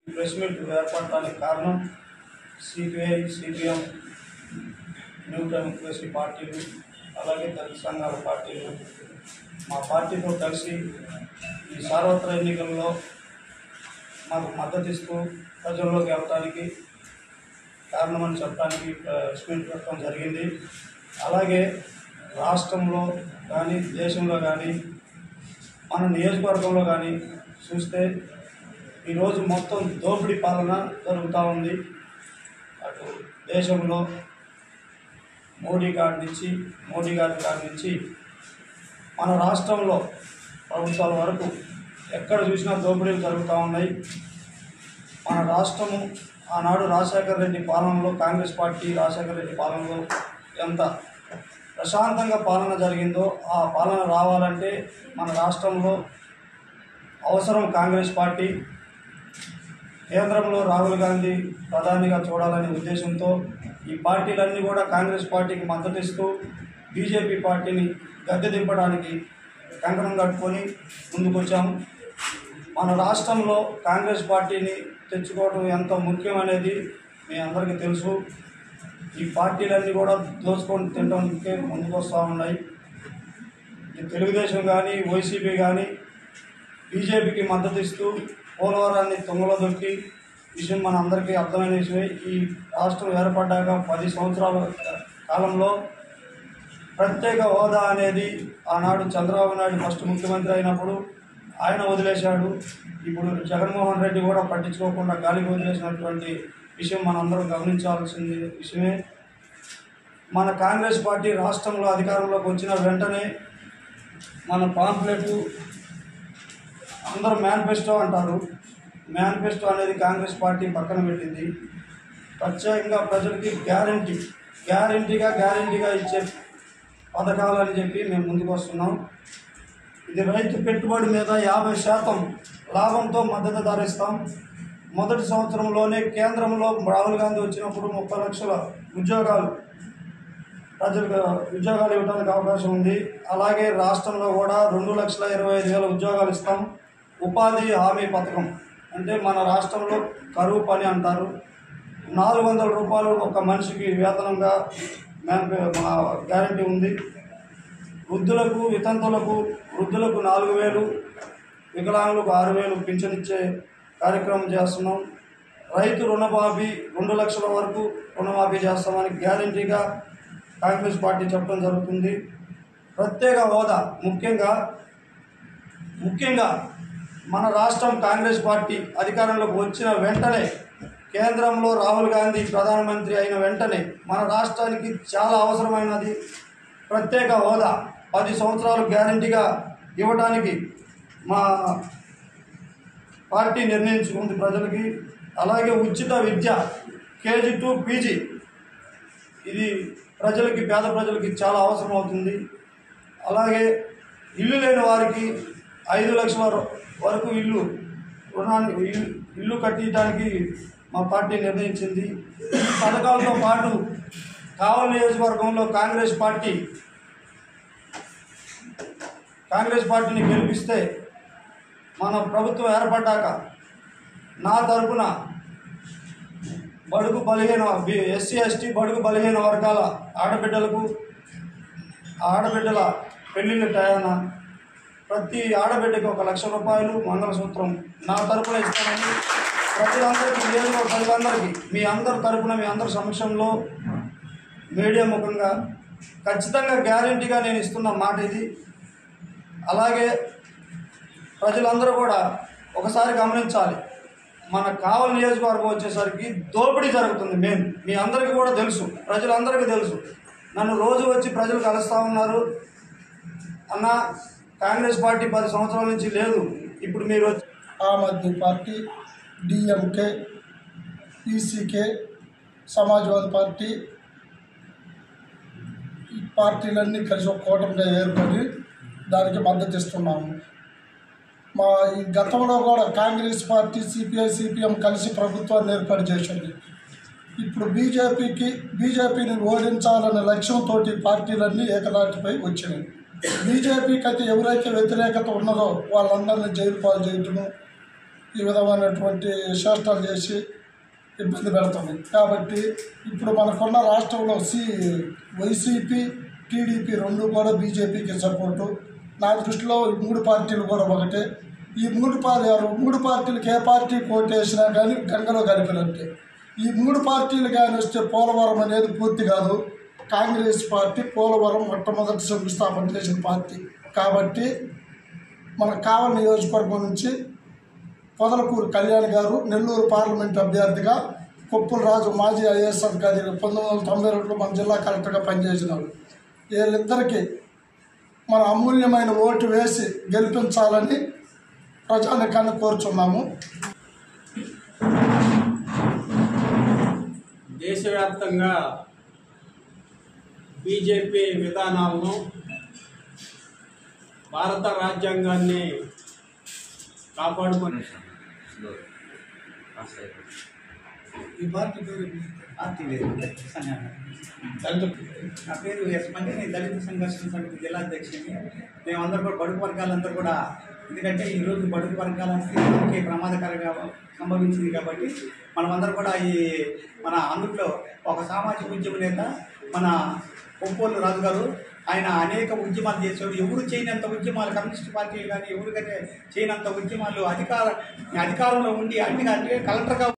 ఈ press meet ఏర్పడటానికి కారణం సిపిఐ సిపిఎం న్యూ డెమోక్రసీ పార్టీలు అలాగే దళిత సంఘాల పార్టీలు మా పార్టీతో కలిసి ఈ సార్వత్ర ఎన్నికల్లో మాకు మద్దతు ఇస్తూ ప్రజల్లోకి వెళ్ళటానికి కారణమని చెప్పడానికి ప్రెస్ మీట్ పెట్టడం జరిగింది అలాగే రాష్ట్రంలో కానీ దేశంలో కానీ మన నియోజకవర్గంలో కానీ చూస్తే ఈరోజు మొత్తం దోపిడీ పాలన జరుగుతూ ఉంది అటు దేశంలో మోడీ గారి నుంచి మోడీ గారి గారి నుంచి మన రాష్ట్రంలో ప్రభుత్వాల వరకు ఎక్కడ చూసినా దోపిడీలు జరుగుతూ ఉన్నాయి మన రాష్ట్రము ఆనాడు రాజశేఖర రెడ్డి పాలనలో కాంగ్రెస్ పార్టీ రాజశేఖర రెడ్డి పాలనలో ఎంత ప్రశాంతంగా పాలన జరిగిందో ఆ పాలన రావాలంటే మన రాష్ట్రంలో అవసరం కాంగ్రెస్ పార్టీ కేంద్రంలో రాహుల్ గాంధీ ప్రధానిగా చూడాలనే ఉద్దేశంతో ఈ పార్టీలన్నీ కూడా కాంగ్రెస్ పార్టీకి మద్దతు ఇస్తూ బీజేపీ పార్టీని గద్దె దింపడానికి కంకణం కట్టుకొని ముందుకొచ్చాము మన రాష్ట్రంలో కాంగ్రెస్ పార్టీని తెచ్చుకోవడం ఎంత ముఖ్యమనేది మీ అందరికీ తెలుసు ఈ పార్టీలన్నీ కూడా దోచుకొని తినడానికే ముందుకు వస్తూ ఉన్నాయి ఈ తెలుగుదేశం కానీ వైసీపీ కానీ బీజేపీకి మద్దతు ఇస్తూ పోలవరాన్ని తొంగలో దొక్కి విషయం మన అందరికీ అర్థమైన విషయమే ఈ రాష్ట్రం ఏర్పడ్డాక పది సంవత్సరాల కాలంలో ప్రత్యేక హోదా అనేది ఆనాడు చంద్రబాబు నాయుడు ఫస్ట్ ముఖ్యమంత్రి అయినప్పుడు ఆయన వదిలేశాడు ఇప్పుడు జగన్మోహన్ రెడ్డి కూడా పట్టించుకోకుండా గాలికి వదిలేసినటువంటి విషయం మనందరం గమనించాల్సింది విషయమే మన కాంగ్రెస్ పార్టీ రాష్ట్రంలో అధికారంలోకి వచ్చిన వెంటనే మన పాంప్లెట్ అందరూ మేనిఫెస్టో అంటారు మేనిఫెస్టో అనేది కాంగ్రెస్ పార్టీ పక్కన పెట్టింది ప్రత్యేకంగా ప్రజలకి గ్యారంటీ గ్యారంటీగా గ్యారంటీగా ఇచ్చే పథకాలు అని చెప్పి మేము ముందుకు వస్తున్నాం ఇది రైతు పెట్టుబడి మీద యాభై శాతం లాభంతో మద్దతు ధర ఇస్తాం మొదటి సంవత్సరంలోనే కేంద్రంలో రాహుల్ గాంధీ వచ్చినప్పుడు ముప్పై లక్షల ఉద్యోగాలు ప్రజలకు ఉద్యోగాలు ఇవ్వడానికి అవకాశం ఉంది అలాగే రాష్ట్రంలో కూడా రెండు లక్షల ఇరవై ఐదు వేల ఉద్యోగాలు ఇస్తాం ఉపాధి హామీ పథకం అంటే మన రాష్ట్రంలో కరువు పని అంటారు నాలుగు వందల రూపాయలు ఒక మనిషికి వేతనంగా మేము మా గ్యారంటీ ఉంది వృద్ధులకు వితంతులకు వృద్ధులకు నాలుగు వేలు వికలాంగులకు ఆరు వేలు పింఛన్ ఇచ్చే కార్యక్రమం చేస్తున్నాం రైతు రుణమాఫీ రెండు లక్షల వరకు రుణమాఫీ చేస్తామని గ్యారంటీగా కాంగ్రెస్ పార్టీ చెప్పడం జరుగుతుంది ప్రత్యేక హోదా ముఖ్యంగా ముఖ్యంగా మన రాష్ట్రం కాంగ్రెస్ పార్టీ అధికారంలోకి వచ్చిన వెంటనే కేంద్రంలో రాహుల్ గాంధీ ప్రధానమంత్రి అయిన వెంటనే మన రాష్ట్రానికి చాలా అవసరమైనది ప్రత్యేక హోదా పది సంవత్సరాలు గ్యారంటీగా ఇవ్వడానికి మా పార్టీ నిర్ణయించుకుంది ప్రజలకి అలాగే ఉచిత విద్య కేజీ టు పీజీ ఇది ప్రజలకి పేద ప్రజలకి చాలా అవసరం అవుతుంది అలాగే ఇల్లు లేని వారికి ఐదు లక్షల వర- వరకు ఇల్లు రుణాన్ని ఇల్లు ఇల్లు కట్టించడానికి మా పార్టీ నిర్ణయించింది ఈ పథకాలతో పాటు కావలి నియోజకవర్గంలో కాంగ్రెస్ పార్టీ కాంగ్రెస్ పార్టీని గెలిపిస్తే మన ప్రభుత్వం ఏర్పడ్డాక నా తరపున బడుగు బలహీన ఎస్సీ ఎస్టీ బడుగు బలహీన వర్గాల ఆడబిడ్డలకు ఆ ఆడబిడ్డల పెళ్లిళ్ళ టయాన ప్రతి ఆడబిడ్డకి ఒక లక్ష రూపాయలు మంగళసూత్రం నా తరపున ఇస్తానని ప్రజలందరికీ నియోజకవర్గ ప్రజలందరికీ మీ అందరి తరపున మీ అందరి సమక్షంలో మీడియా ముఖంగా ఖచ్చితంగా గ్యారంటీగా నేను ఇస్తున్న మాట ఇది అలాగే ప్రజలందరూ కూడా ఒకసారి గమనించాలి మన కావలి నియోజకవర్గం వచ్చేసరికి దోపిడీ జరుగుతుంది మెయిన్ మీ అందరికీ కూడా తెలుసు ప్రజలందరికీ తెలుసు నన్ను రోజు వచ్చి ప్రజలు కలుస్తూ ఉన్నారు అన్న కాంగ్రెస్ పార్టీ పది సంవత్సరాల నుంచి లేదు ఇప్పుడు మీరు వచ్చి ఆమ్ ఆద్మీ పార్టీ డిఎంకే పీసీకే సమాజ్వాదీ పార్టీ ఈ పార్టీలన్నీ కలిసి ఒక కూటమిగా ఏర్పడి దానికి మద్దతు ఇస్తున్నాము మా ఈ గతంలో కూడా కాంగ్రెస్ పార్టీ సిపిఐ సిపిఎం కలిసి ప్రభుత్వాన్ని ఏర్పాటు చేసింది ఇప్పుడు బీజేపీకి బీజేపీని ఓడించాలనే లక్ష్యంతో పార్టీలన్నీ ఏకదాటిపై వచ్చినాయి బీజేపీకి అయితే ఎవరైతే వ్యతిరేకత ఉన్నదో వాళ్ళందరినీ జైలు పాలు చేయటము ఈ విధమైనటువంటి చేష్టలు చేసి ఇబ్బంది పెడుతుంది కాబట్టి ఇప్పుడు మనకున్న రాష్ట్రంలో సి వైసీపీ టీడీపీ రెండు కూడా బీజేపీకి సపోర్టు నా దృష్టిలో ఈ మూడు పార్టీలు కూడా ఒకటే ఈ మూడు పార్టీ మూడు పార్టీలకు ఏ పార్టీ కోటేసినా కానీ గంగలో గడిపినట్టే ఈ మూడు పార్టీలు కానీ వస్తే పోలవరం అనేది పూర్తి కాదు కాంగ్రెస్ పార్టీ పోలవరం మొట్టమొదటి శంకుస్థాపన చేసిన పార్టీ కాబట్టి మన కావలి నియోజకవర్గం నుంచి పొదలకూరు కళ్యాణ్ గారు నెల్లూరు పార్లమెంట్ అభ్యర్థిగా కొప్పుల రాజు మాజీ ఐఏఎస్ అధికారి పంతొమ్మిది వందల తొంభై రెండులో మన జిల్లా కలెక్టర్గా పనిచేసినాడు వీళ్ళిద్దరికీ మన అమూల్యమైన ఓటు వేసి గెలిపించాలని ప్రజానికాన్ని కోరుచున్నాము దేశవ్యాప్తంగా బీజేపీ విధానాలను భారత రాజ్యాంగాన్ని కాపాడుకొని ఈ పార్టీ పేరు పార్టీ లేదు సంఘాన్ని దళిత నా పేరు యశ్మండి నేను దళిత సంఘర్షణ సమితి జిల్లా అధ్యక్షుడిని మేమందరూ కూడా బడుగు వర్గాలందరూ కూడా ఎందుకంటే ఈరోజు బడుగు వర్గాలకి మనకి ప్రమాదకరంగా సంభవించింది కాబట్టి మనమందరం కూడా ఈ మన అందులో ఒక సామాజిక ఉద్యమ నేత మన కొప్పోలు రాజు గారు ఆయన అనేక ఉద్యమాలు చేశారు ఎవరు చేయనంత ఉద్యమాలు కమ్యూనిస్ట్ పార్టీలు కానీ ఎవరికైతే చేయనంత ఉద్యమాలు అధికార అధికారంలో ఉండి అన్ని అంటే కలెక్టర్గా